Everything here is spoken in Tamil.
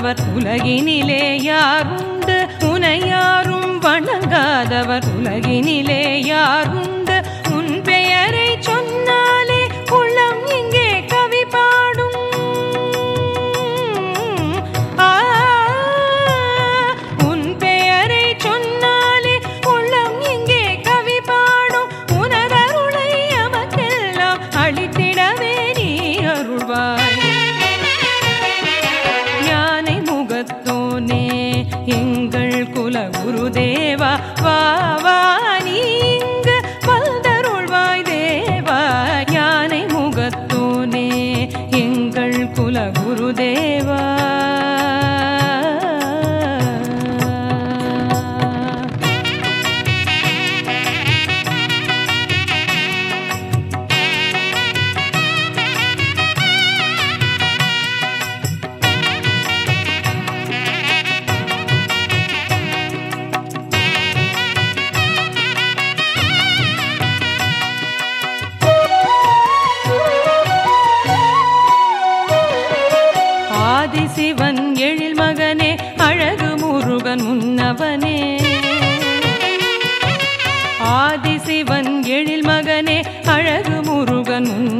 வணங்காதவர் உலகினிலே யாருண்டு உனை யாரும் வணங்காதவர் உலகினிலே யாருண்டு உன் பெயரை சொன்னாலே உள்ளம் இங்கே கவி பாடும் ஆ, உன் பெயரை சொன்னாலே உள்ளம் இங்கே கவி பாடும் உனதருளை எமக்கெல்லாம் அளித்திடவே நீ அருள்வாய் யானை முகத்தோனே எங்கள் குல குருதேவா வா வா நீ இங்கு வந்தருள்வாய் தேவா யானை முகத்தோனே எங்கள் குல குருதேவா ஆதிசிவன் எழில் மகனே அழகு முருகன் முன்னவனே ஆதிசிவன் எழில் மகனே அழகு முருகன் முன்னவனே